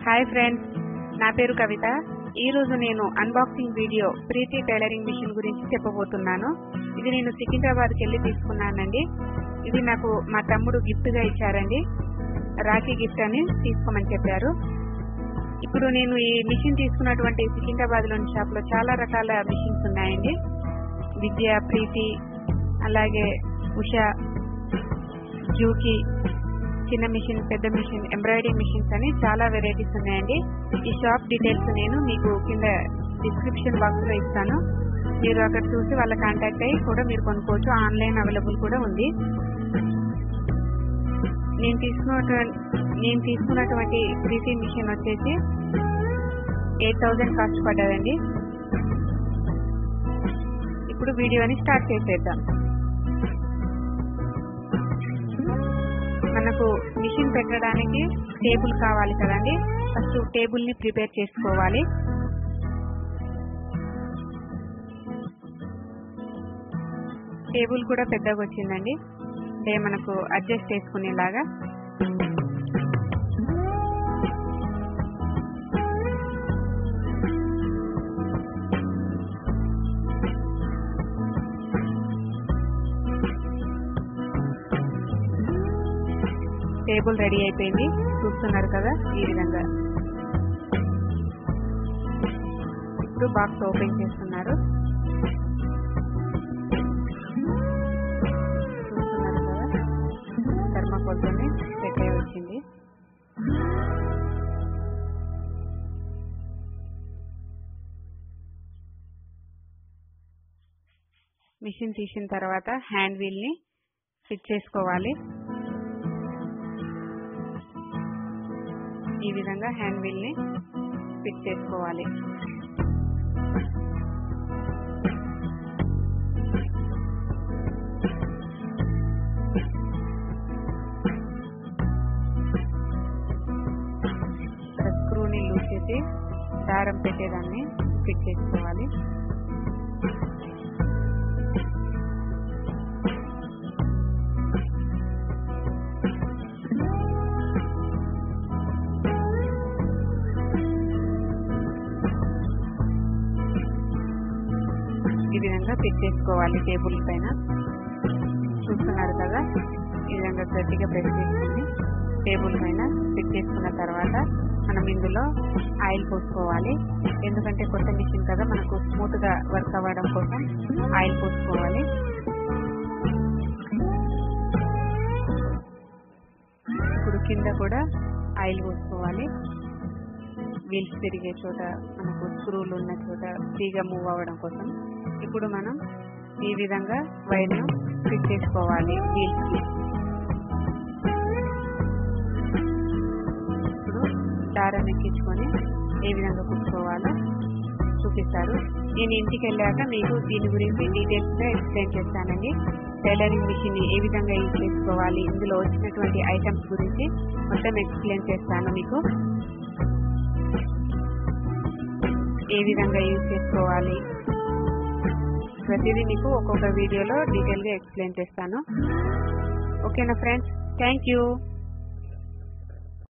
hi friends నా పేరు కవిత ఈ రోజు నేను unboxing video Preethi tailoring machine గురించి చెప్పబోతున్నాను ఇది నేను సికింద్రాబాద్కి వెళ్ళి తీసుకున్నానండి ఇది నాకు మా తమ్ముడు గిఫ్ట్ గా ఇచ్చారండి రాఖీ గిఫ్ట్ అని తీసుకోమని చెప్పారు ఇప్పుడు నేను ఈ మిషన్ తీసుకున్నటువంటి సికింద్రాబాద్ లోని షాప్ లో చాలా రకాల మిషన్స్ ఉన్నాయండి విద్య ప్రీతి అలాగే ఉషా జూకి చిన్న మిషన్ పెద్ద మిషన్ ఎంబ్రాయిడరింగ్ మిషన్స్ అని చాలా వెరైటీస్ ఉన్నాయండి ఈ షాప్ డీటెయిల్స్ నేను మీకు కింద డిస్క్రిప్షన్ బాక్స్ లో ఇస్తాను మీరు అక్కడ చూసి వాళ్ళ కాంటాక్ట్ అయ్యి కూడా మీరు కొనుక్కోవచ్చు ఆన్లైన్ అవైలబుల్ కూడా ఉంది నేను తీసుకున్నటువంటి నేను తీసుకున్నటువంటి ప్రీతి మిషన్ వచ్చేసి ఎయిట్ థౌజండ్ కాస్ట్ పడ్డదండి ఇప్పుడు వీడియోని స్టార్ట్ చేసేద్దాం మనకు మిషన్ పెట్టడానికి టేబుల్ కావాలి కదండి ఫస్ట్ టేబుల్ ని ప్రిపేర్ చేసుకోవాలి టేబుల్ కూడా పెద్దగా వచ్చిందండి అంటే మనకు అడ్జస్ట్ చేసుకునేలాగా టేబుల్ రెడీ అయిపోయింది చూస్తున్నారు కదా ఈ విధంగా ఇప్పుడు బాక్స్ ఓపెన్ చేస్తున్నారు చూస్తున్నారు కదా థర్మాకోల్తోనే సెట్ అయి వచ్చింది మిషన్ తీసిన తర్వాత హ్యాండ్ వీల్ ని ఫిట్ చేసుకోవాలి ఈ విధంగా హ్యాండ్ వీల్ ని ఫిట్ చేసుకోవాలి స్క్రూని లూజ్ చేసి దారం పెట్టేదాన్ని ఫిట్ చేసుకోవాలి ఈ విధంగా ఫిట్ చేసుకోవాలి టేబుల్ పైన చూస్తున్నారు కదా ఈ విధంగా గట్టిగా ప్రెస్ చేసుకుని టేబుల్ పైన ఫిట్ చేసుకున్న తర్వాత మనం ఇందులో ఆయిల్ పోసుకోవాలి ఎందుకంటే కొత్త మిషన్ కదా మనకు స్మూత్ గా వర్క్ అవ్వడం కోసం ఆయిల్ పోసుకోవాలి ఇప్పుడు కింద కూడా ఆయిల్ పోసుకోవాలి వీల్స్ తిరిగే చోట మనకు స్క్రూలు ఉన్న చోట ఫ్రీగా మూవ్ అవ్వడం కోసం ఇప్పుడు మనం ఈ విధంగా వైర్ను ఫిట్ చేసుకోవాలి వీల్స్ కి ఇప్పుడు దారం ఎక్కించుకొని ఏ విధంగా కుట్టుకోవాలో చూపిస్తారు నేను ఇంటికి వెళ్ళాక మీకు దీని గురించి డీటెయిల్స్ గా ఎక్స్ప్లెయిన్ చేస్తానండి టైలరింగ్ మిషన్ ని ఏ విధంగా యూజ్ చేసుకోవాలి ఇందులో వచ్చినటువంటి ఐటమ్స్ గురించి మొత్తం ఎక్స్ప్లెయిన్ చేస్తాను మీకు ఏ విధంగా యూజ్ చేసుకోవాలి ప్రతిదీ మీకు ఒక్కొక్క వీడియోలో డీటెయిల్ గా ఎక్స్ప్లెయిన్ చేస్తాను ఓకేనా ఫ్రెండ్స్ థ్యాంక్ యూ